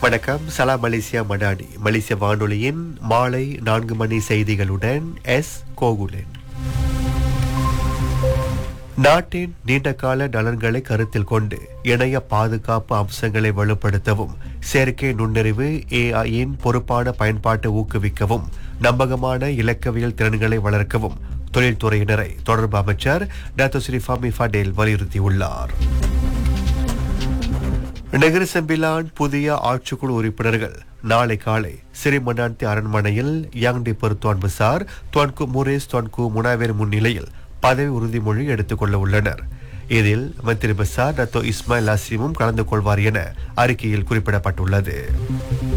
வணக்கம் சலா மலேசியா மடானி மலேசிய வானொலியின் மாலை நான்கு மணி செய்திகளுடன் எஸ் கோகுலன் நாட்டின் நீண்டகால நலன்களை கருத்தில் கொண்டு இணைய பாதுகாப்பு அம்சங்களை வலுப்படுத்தவும் செயற்கை நுண்ணறிவு ஏஐயின் பொறுப்பான பயன்பாட்டை ஊக்குவிக்கவும் நம்பகமான இலக்கவியல் திறன்களை வளர்க்கவும் தொழில்துறையினரை தொடர்பு அமைச்சர் டாக்டர் ஸ்ரீ ஃபாமி ஃபடேல் வலியுறுத்தியுள்ளார் நகர செம்பிலான் புதிய ஆட்சிக்குழு உறுப்பினர்கள் நாளை காலை சிறிமண்டாந்தி அரண்மனையில் யாங் டி பெருத்வான் பசார் துவன்கு முரேஸ் துவன்கு முனாவேர் முன்னிலையில் பதவி உறுதிமொழி எடுத்துக் கொள்ள உள்ளனர் இதில் மந்திரி பசார் டத்தோ இஸ்மாயில் அசீமும் கலந்து கொள்வார் என அறிக்கையில் குறிப்பிடப்பட்டுள்ளது